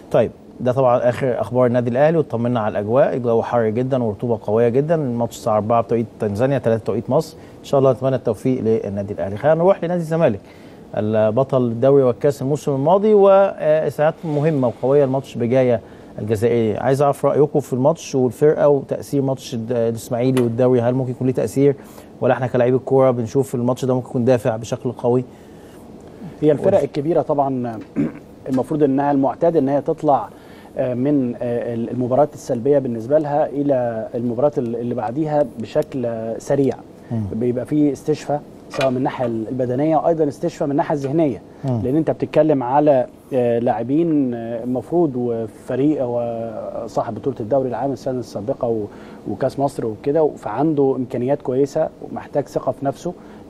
طيب ده طبعا اخر اخبار النادي الاهلي وطمنا على الاجواء الجو حر جدا ورطوبه قويه جدا الماتش الساعه 4 بتوقيت تنزانيا 3 بتوقيت مصر ان شاء الله نتمنى التوفيق للنادي الاهلي خلينا نروح لنادي الزمالك البطل الدوري والكاس الموسم الماضي واساعات مهمه وقويه الماتش بجايه الجزائري عايز اعرف رايكم في الماتش والفرقه وتاثير ماتش الاسماعيلي والدوري هل ممكن يكون ليه تاثير ولا احنا كلاعبي الكوره بنشوف الماتش ده ممكن يكون دافع بشكل قوي هي الفرق الكبيره طبعا المفروض انها المعتاد ان هي تطلع من المباريات السلبيه بالنسبه لها الى المباريات اللي بعديها بشكل سريع بيبقى في استشفاء سواء من الناحيه البدنيه وايضا استشفاء من الناحيه الذهنيه م. لان انت بتتكلم على لاعبين المفروض وفريق هو صاحب بطوله الدوري العام السنه السابقه وكاس مصر وكده فعنده امكانيات كويسه ومحتاج ثقه في نفسه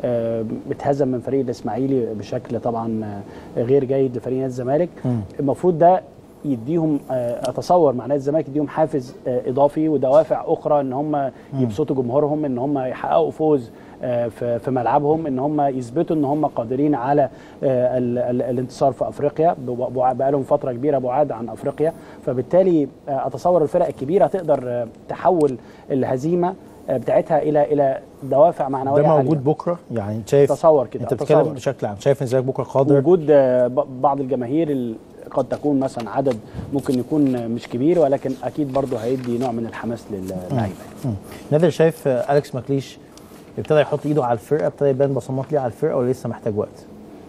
اتهزم من فريق الاسماعيلي بشكل طبعا غير جيد لفريق نادي الزمالك المفروض ده يديهم اتصور مع نادي الزمالك يديهم حافز اضافي ودوافع اخرى ان هم يبسطوا جمهورهم ان هم يحققوا فوز في ملعبهم ان هم يثبتوا ان هم قادرين على الانتصار في افريقيا بقى لهم فتره كبيره بعاد عن افريقيا فبالتالي اتصور الفرق الكبيره تقدر تحول الهزيمه بتاعتها الى الى دوافع معنويه ده موجود عالية. بكره يعني شايف تصور كده انت بتتكلم بشكل عام شايف ازاي بكره قادر وجود بعض الجماهير قد تكون مثلا عدد ممكن يكون مش كبير ولكن اكيد برضه هيدي نوع من الحماس للعيبه نادر شايف اليكس ماكليش ابتدى يحط ايده على الفرقه ابتدى يبان بصمات ليه على الفرقه ولا لسه محتاج وقت؟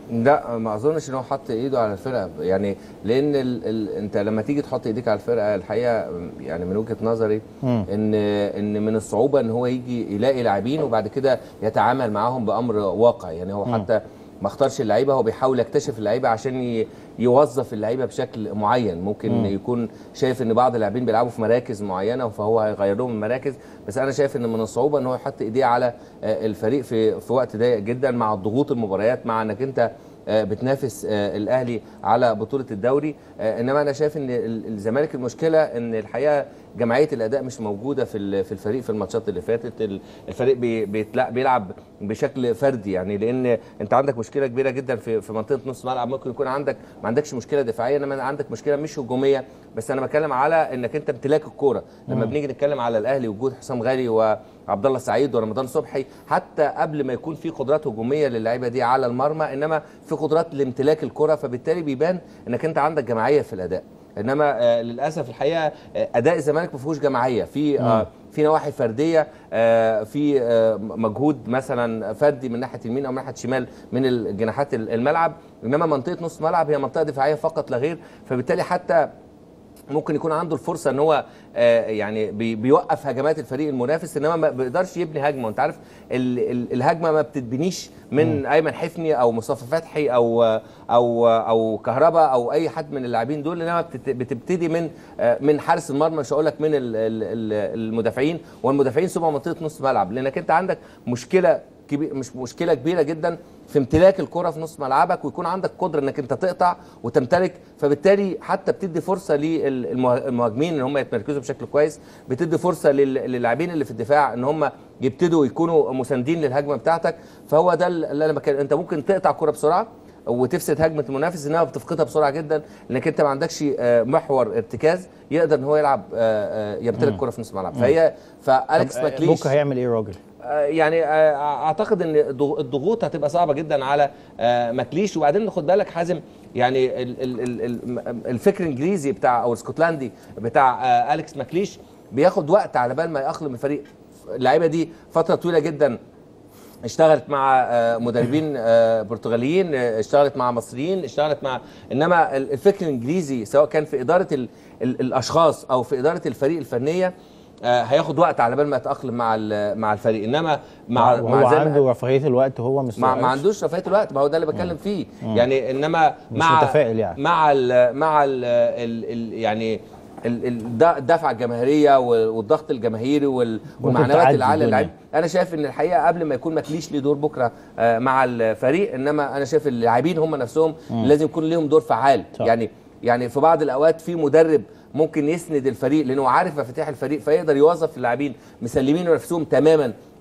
لا ما اظنش ان هو حط ايده على الفرقه يعني لان ال ال انت لما تيجي تحط ايديك على الفرقه الحقيقه يعني من وجهه نظري م. ان ان من الصعوبه ان هو يجي يلاقي لاعبين وبعد كده يتعامل معاهم بامر واقع يعني هو حتى ما اختارش اللعيبه هو بيحاول يكتشف اللعيبه عشان يوظف اللعيبه بشكل معين ممكن م. يكون شايف ان بعض اللاعبين بيلعبوا في مراكز معينه فهو هيغير لهم المراكز بس انا شايف ان من الصعوبه ان هو يحط ايديه على الفريق في في وقت ضيق جدا مع ضغوط المباريات مع انك انت بتنافس الاهلي على بطوله الدوري انما انا شايف ان الزمالك المشكله ان الحقيقه جمعيه الاداء مش موجوده في في الفريق في الماتشات اللي فاتت الفريق بيلعب بشكل فردي يعني لان انت عندك مشكله كبيره جدا في في منطقه نص الملعب ممكن يكون عندك ما عندكش مشكله دفاعيه انما عندك مشكله مش هجوميه بس انا بتكلم على انك انت امتلاك الكوره لما بنيجي نتكلم على الاهلي وجود حسام غالي وعبد الله السعيد ورمضان صبحي حتى قبل ما يكون في قدرات هجوميه للعيبه دي على المرمى انما في قدرات لامتلاك الكره فبالتالي بيبان انك انت عندك جماعيه في الاداء انما آه للاسف الحقيقه آه اداء الزمالك ما فيهوش جماعيه في آه في نواحي فرديه آه في آه مجهود مثلا فردي من ناحيه اليمين او من ناحيه الشمال من الجناحات الملعب انما منطقه نص الملعب هي منطقه دفاعيه فقط لا غير فبالتالي حتى ممكن يكون عنده الفرصه ان هو آه يعني بي بيوقف هجمات الفريق المنافس انما ما بيقدرش يبني هجمه وانت عارف ال ال الهجمه ما بتتبنيش من م. ايمن حفني او مصطفى فتحي او او او كهربا او اي حد من اللاعبين دول انما بتبتدي من آه من حارس المرمى مش هقول لك من ال ال المدافعين والمدافعين ثم منطقه نص ملعب لانك انت عندك مشكله كبير مش مشكله كبيره جدا في امتلاك الكره في نص ملعبك ويكون عندك قدره انك انت تقطع وتمتلك فبالتالي حتى بتدي فرصه للمهاجمين ان هم يتمركزوا بشكل كويس بتدي فرصه للاعبين اللي في الدفاع ان هم يبتدوا يكونوا مساندين للهجمه بتاعتك فهو ده اللي انا بتكلم انت ممكن تقطع الكره بسرعه وتفسد هجمه المنافس انما بتفقدها بسرعه جدا لانك انت ما عندكش محور ارتكاز يقدر ان هو يلعب يمتلك الكره في نص الملعب فهي فالكس ماكليش بكره هيعمل ايه راجل؟ يعني اعتقد ان الضغوط هتبقى صعبه جدا على ماكليش وبعدين خد بالك حازم يعني الفكر الانجليزي بتاع او الاسكتلندي بتاع اليكس ماكليش بياخد وقت على بال ما يأقلم الفريق اللعيبه دي فتره طويله جدا اشتغلت مع مدربين برتغاليين اشتغلت مع مصريين اشتغلت مع انما الفكر الانجليزي سواء كان في اداره ال ال الاشخاص او في اداره الفريق الفنيه هياخد وقت على بال ما يتاقلم مع مع الفريق انما مع هو مع عنده رفاهيه الوقت هو مش ما, ما عندوش رفاهيه الوقت ما هو ده اللي بتكلم فيه مم. يعني انما مش مع متفائل يعني مع ال مع ال ال ال يعني الدفعه الجماهيريه والضغط الجماهيري والمعنويات العاليه للعيب انا شايف ان الحقيقه قبل ما يكون ماكليش ليه دور بكره مع الفريق انما انا شايف اللاعبين هم نفسهم مم. لازم يكون ليهم دور فعال صح. يعني يعني في بعض الاوقات في مدرب ممكن يسند الفريق لانه عارف مفاتيح الفريق فيقدر يوظف اللاعبين مسلمين نفسهم تماما